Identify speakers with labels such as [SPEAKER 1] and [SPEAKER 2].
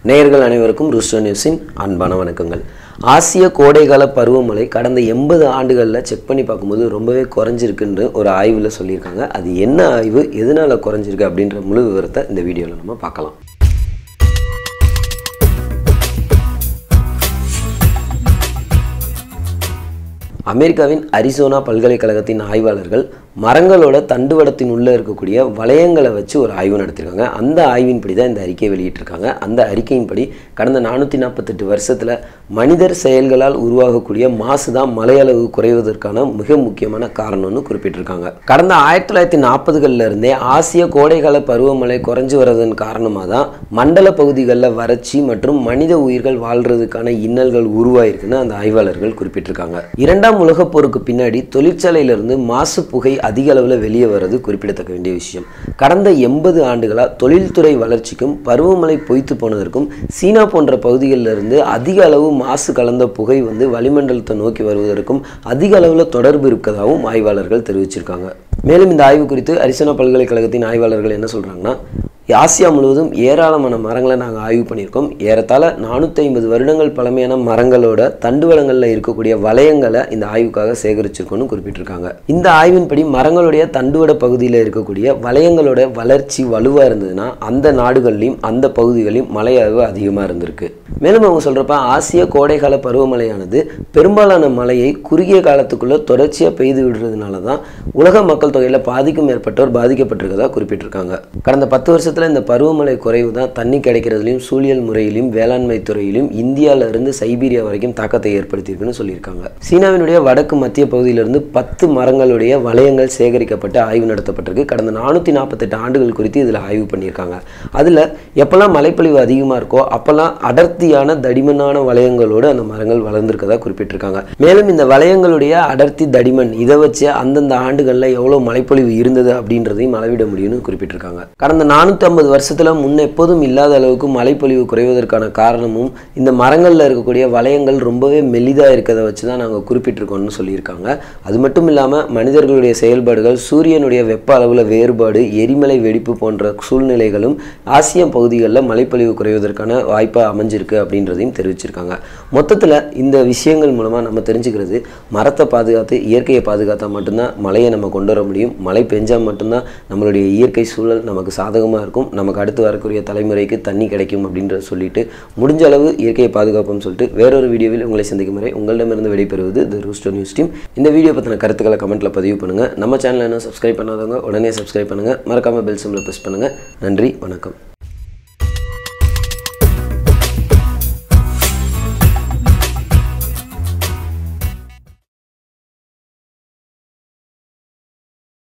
[SPEAKER 1] நேயர்கள் அனைவருக்கும் ரூஸ்டோ நியூஸின் அன்பான வணக்கங்கள் ஆசிய கோடைகால பருவமழை கடந்த எண்பது ஆண்டுகளில் செக் பண்ணி பார்க்கும்போது ரொம்பவே குறைஞ்சிருக்குன்னு ஒரு ஆய்வில் சொல்லியிருக்காங்க அது என்ன ஆய்வு எதனால குறைஞ்சிருக்கு அப்படின்ற முழு விவரத்தை இந்த வீடியோவில் நம்ம பார்க்கலாம் அமெரிக்காவின் அரிசோனா பல்கலைக்கழகத்தின் ஆய்வாளர்கள் மரங்களோட தண்டுவடத்தின் உள்ளே இருக்கக்கூடிய வளையங்களை வச்சு ஒரு ஆய்வு நடத்திருக்காங்க அந்த ஆய்வின்படி தான் இந்த அறிக்கையை வெளியிட்டிருக்காங்க அந்த அறிக்கையின்படி கடந்த நானூற்றி நாற்பத்தெட்டு வருஷத்தில் மனிதர் செயல்களால் உருவாகக்கூடிய மாசு தான் மலையளவு குறைவதற்கான மிக முக்கியமான காரணம்னு குறிப்பிட்டிருக்காங்க கடந்த ஆயிரத்தி தொள்ளாயிரத்தி நாற்பதுகளில் இருந்தே ஆசிய கோடைகால பருவமழை குறைஞ்சு வர்றதன் காரணமாக தான் மண்டல பகுதிகளில் வறட்சி மற்றும் மனித உயிர்கள் வாழ்றதுக்கான இன்னல்கள் உருவாயிருக்குன்னு அந்த ஆய்வாளர்கள் குறிப்பிட்டிருக்காங்க இரண்டாம் உலகப் போருக்கு பின்னாடி தொழிற்சாலையிலிருந்து மாசு புகை அதிக அளவில் வெளியே வர்றது குறிப்பிடத்தக்க வேண்டிய விஷயம் கடந்த எண்பது ஆண்டுகளாக தொழில்துறை வளர்ச்சிக்கும் பருவமழை பொய்த்து போனதற்கும் சீனா போன்ற பகுதிகளில் இருந்து அதிக அளவு மாசு கலந்த புகை வந்து வளிமண்டலத்தை நோக்கி வருவதற்கும் அதிக அளவில் தொடர்பு இருக்கதாகவும் ஆய்வாளர்கள் தெரிவிச்சிருக்காங்க மேலும் இந்த ஆய்வு குறித்து அரிசோனா பல்கலைக்கழகத்தின் ஆய்வாளர்கள் என்ன சொல்கிறாங்கன்னா ஆசியா முழுவதும் ஏராளமான மரங்களை நாங்கள் ஆய்வு பண்ணியிருக்கோம் ஏறத்தாழ நானூற்றி ஐம்பது வருடங்கள் பழமையான மரங்களோட தண்டுவளங்களில் இருக்கக்கூடிய வளையங்களை இந்த ஆய்வுக்காக சேகரிச்சிருக்கோம்னு குறிப்பிட்டிருக்காங்க இந்த ஆய்வின்படி மரங்களுடைய தண்டுவட பகுதியில் இருக்கக்கூடிய வளையங்களோட வளர்ச்சி வலுவாக இருந்ததுன்னா அந்த நாடுகள்லையும் அந்த பகுதிகளையும் மழை அளவு அதிகமாக இருந்திருக்கு மேலும் அவங்க சொல்கிறப்ப ஆசிய கோடைகால பருவமழையானது பெரும்பாலான மழையை குறுகிய காலத்துக்குள்ளே தொடர்ச்சியாக பெய்து விடுறதுனால தான் உலக மக்கள் தொகையில் பாதிக்கும் மேற்பட்டோர் பாதிக்கப்பட்டிருக்கதா குறிப்பிட்டிருக்காங்க கடந்த பத்து வருஷத்தில் இந்த பருவமழை குறைவு தான் தண்ணி கிடைக்கிறதுலையும் சூழியல் முறையிலும் வேளாண்மை துறையிலும் இந்தியாவில இருந்து சைபீரியா வரைக்கும் தாக்கத்தை ஏற்படுத்தியிருக்குன்னு சொல்லியிருக்காங்க சீனாவினுடைய வடக்கு மத்திய பகுதியிலிருந்து பத்து மரங்களுடைய வளையங்கள் சேகரிக்கப்பட்டு ஆய்வு நடத்தப்பட்டிருக்கு கடந்த நானூற்றி நாற்பத்தெட்டு ஆண்டுகள் குறித்து இதில் ஆய்வு பண்ணியிருக்காங்க அதில் எப்போல்லாம் மழைப்பொழிவு அதிகமாக இருக்கோ அப்போல்லாம் அடர்த்தியான தடிமனான வளையங்களோடு அந்த மரங்கள் வளர்ந்துருக்கதா குறிப்பிட்டிருக்காங்க மேலும் இந்த வளையங்களுடைய அடர்த்தி தடிமன் இதை வச்சு அந்தந்த ஆண்டுகளில் எவ்வளோ மழைப்பொழிவு இருந்தது அப்படின்றதையும் அளவிட முடியும்னு குறிப்பிட்டிருக்காங்க கடந்த நானூற்றி ஐம்பது வருஷத்தில் முன்ன எப்போதும் இல்லாத அளவுக்கு மழைப்பொழிவு குறைவதற்கான காரணமும் இந்த மரங்களில் இருக்கக்கூடிய வளையங்கள் ரொம்பவே மெலிதாக இருக்கிறத வச்சு தான் நாங்கள் குறிப்பிட்டிருக்கோம்னு சொல்லியிருக்காங்க அது மட்டும் இல்லாமல் மனிதர்களுடைய செயல்பாடுகள் சூரியனுடைய வெப்ப அளவில் வேறுபாடு எரிமலை வெடிப்பு போன்ற சூழ்நிலைகளும் ஆசிய பகுதிகளில் மழைப்பொழிவு குறைவதற்கான வாய்ப்பாக அமைஞ்சிருக்கு அப்படின்றதையும் தெரிவிச்சிருக்காங்க மொத்தத்தில் இந்த விஷயங்கள் மூலமாக நம்ம தெரிஞ்சுக்கிறது மரத்தை பாதுகாத்து இயற்கையை பாதுகாத்தா மட்டும்தான் மழையை நம்ம கொண்டு வர முடியும் மழை பெஞ்சால் மட்டும்தான் நம்மளுடைய இயற்கை சூழல் நமக்கு சாதகமாக இருக்கும் நமக்கு அடுத்து வரக்கூடிய தலைமுறைக்கு தண்ணி கிடைக்கும் அப்படின்றத சொல்லிட்டு முடிஞ்ச அளவு இயற்கையை பாதுகாப்போம்னு சொல்லிட்டு வேறொரு வீடியோவில் உங்களை சந்திக்கும் வரை உங்களிடமிருந்து விடைபெறுவது தி ரூஸ்டோ நியூஸ் டீம் இந்த வீடியோ பற்றின கருத்துக்களை கமெண்ட்டில் பதிவு பண்ணுங்கள் நம்ம சேனலை என்ன சப்ஸ்கிரைப் பண்ணாதவங்க உடனே சப்ஸ்கிரைப் பண்ணுங்கள் மறக்காமல் பெல் சிம்மில் ப்ரெஸ் பண்ணுங்கள் நன்றி வணக்கம்